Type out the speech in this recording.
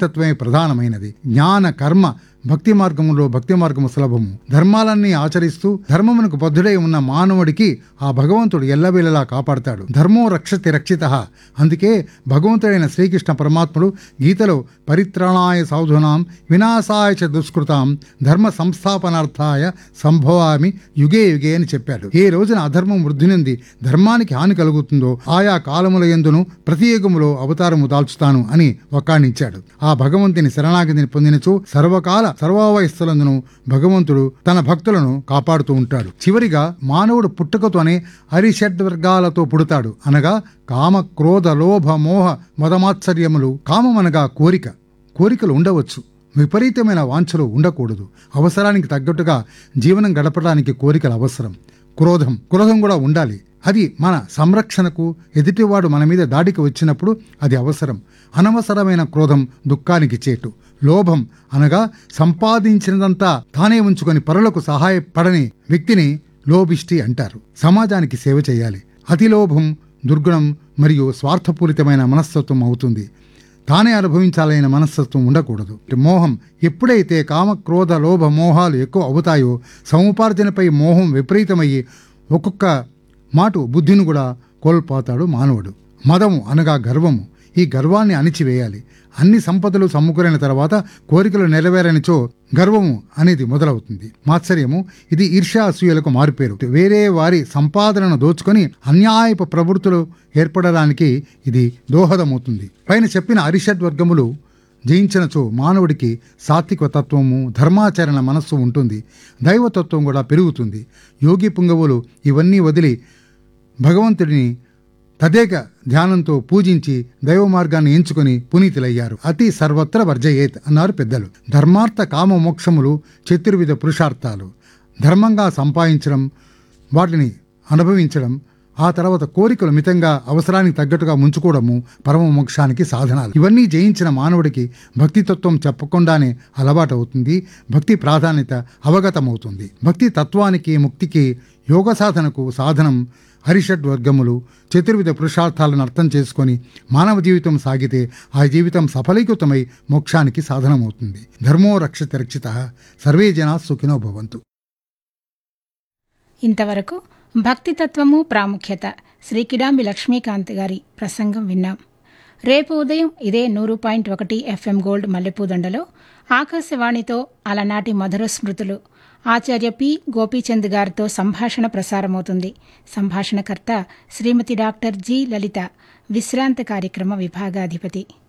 భక్తితత్వమే ప్రధానమైనది జ్ఞాన కర్మ భక్తి మార్గములో భక్తి మార్గము సులభము ధర్మాలన్నీ ఆచరిస్తూ ధర్మమునకు బద్ధుడై ఉన్న మానవుడికి ఆ భగవంతుడు ఎల్లవేళలా కాపాడతాడు ధర్మో రక్షతి రక్షిత అందుకే భగవంతుడైన శ్రీకృష్ణ పరమాత్ముడు గీతలో పరిత్రాణాయ సాధునాం వినాశాయ చ దుష్కృతాం ధర్మ సంస్థాపనార్థాయ సంభవామి యుగే యుగే అని చెప్పాడు ఏ రోజున అధర్మం వృద్ధి నుండి ధర్మానికి హాని కలుగుతుందో ఆయా కాలముల ఎందును ప్రతి యుగములో అవతారము దాల్చుతాను అని వక్కాణించాడు ఆ భగవంతుని శరణాగతిని పొందినచో సర్వకాల సర్వావయస్సులందును భగవంతుడు తన భక్తులను కాపాడుతూ ఉంటాడు చివరిగా మానవుడు పుట్టుకతోనే హరిషడ్ వర్గాలతో పుడతాడు అనగా కామ క్రోధ లోభ మోహ మదమాత్సర్యములు కామమనగా కోరిక కోరికలు ఉండవచ్చు విపరీతమైన వాంఛలు ఉండకూడదు అవసరానికి తగ్గట్టుగా జీవనం గడపడానికి కోరికలు అవసరం క్రోధం క్రోధం కూడా ఉండాలి అది మన సంరక్షణకు ఎదుటివాడు మన మీద దాడికి వచ్చినప్పుడు అది అవసరం అనవసరమైన క్రోధం దుఃఖానికి చేటు లోభం అనగా సంపాదించినదంతా తానే ఉంచుకొని పరులకు సహాయపడని వ్యక్తిని లోభిష్టి అంటారు సమాజానికి సేవ చేయాలి అతి లోభం దుర్గుణం మరియు స్వార్థపూరితమైన మనస్తత్వం అవుతుంది తానే అనుభవించాలైన మనస్తత్వం ఉండకూడదు మోహం ఎప్పుడైతే కామ క్రోధ లోభ మోహాలు ఎక్కువ అవుతాయో సముపార్జనపై మోహం విపరీతమయ్యి ఒక్కొక్క మాటు బుద్ధిని కూడా కోల్పోతాడు మానవుడు మదము అనగా గర్వము ఈ గర్వాన్ని అణిచివేయాలి అన్ని సంపదలు సమకూరిన తర్వాత కోరికలు నెరవేరనిచో గర్వము అనేది మొదలవుతుంది మాత్సర్యము ఇది ఈర్ష్యా అసూయలకు మారిపేరు వేరే వారి సంపాదనను దోచుకొని అన్యాయపు ప్రవృత్తులు ఏర్పడడానికి ఇది దోహదమవుతుంది పైన చెప్పిన అరిషడ్ వర్గములు జయించినచో మానవుడికి సాత్విక తత్వము ధర్మాచరణ మనస్సు ఉంటుంది దైవతత్వం కూడా పెరుగుతుంది యోగి పుంగవులు ఇవన్నీ వదిలి భగవంతుడిని తదేక ధ్యానంతో పూజించి దైవ మార్గాన్ని ఎంచుకొని పునీతులయ్యారు అతి సర్వత్ర వర్జయేత్ అన్నారు పెద్దలు ధర్మార్థ కామ మోక్షములు చతుర్విధ పురుషార్థాలు ధర్మంగా సంపాదించడం వాటిని అనుభవించడం ఆ తర్వాత కోరికలు మితంగా అవసరానికి తగ్గట్టుగా ముంచుకోవడము పరమ మోక్షానికి సాధనాలు ఇవన్నీ జయించిన మానవుడికి భక్తితత్వం చెప్పకుండానే అలవాటు అవుతుంది భక్తి ప్రాధాన్యత అవగతమవుతుంది భక్తి తత్వానికి ముక్తికి యోగ సాధనకు సాధనం హరిషడ్ వర్గములు చతుర్విధ పురుషార్థాలను అర్థం చేసుకొని మానవ జీవితం సాగితే ఆ జీవితం సఫలీకృతమై మోక్షానికి సాధనమవుతుంది ధర్మో రక్షిత రక్షిత సర్వే జనా సుఖినో భవంతు ఇంతవరకు భక్తితత్వము ప్రాముఖ్యత శ్రీ కిడాంబి లక్ష్మీకాంత్ గారి ప్రసంగం విన్నాం రేపు ఉదయం ఇదే నూరు పాయింట్ ఒకటి ఎఫ్ఎం గోల్డ్ మల్లెపూదండలో ఆకాశవాణితో అలనాటి మధుర స్మృతులు ఆచార్య పి గోపీచంద్ గారితో సంభాషణ ప్రసారమవుతుంది సంభాషణకర్త శ్రీమతి డాక్టర్ జి లలిత విశ్రాంత కార్యక్రమ విభాగాధిపతి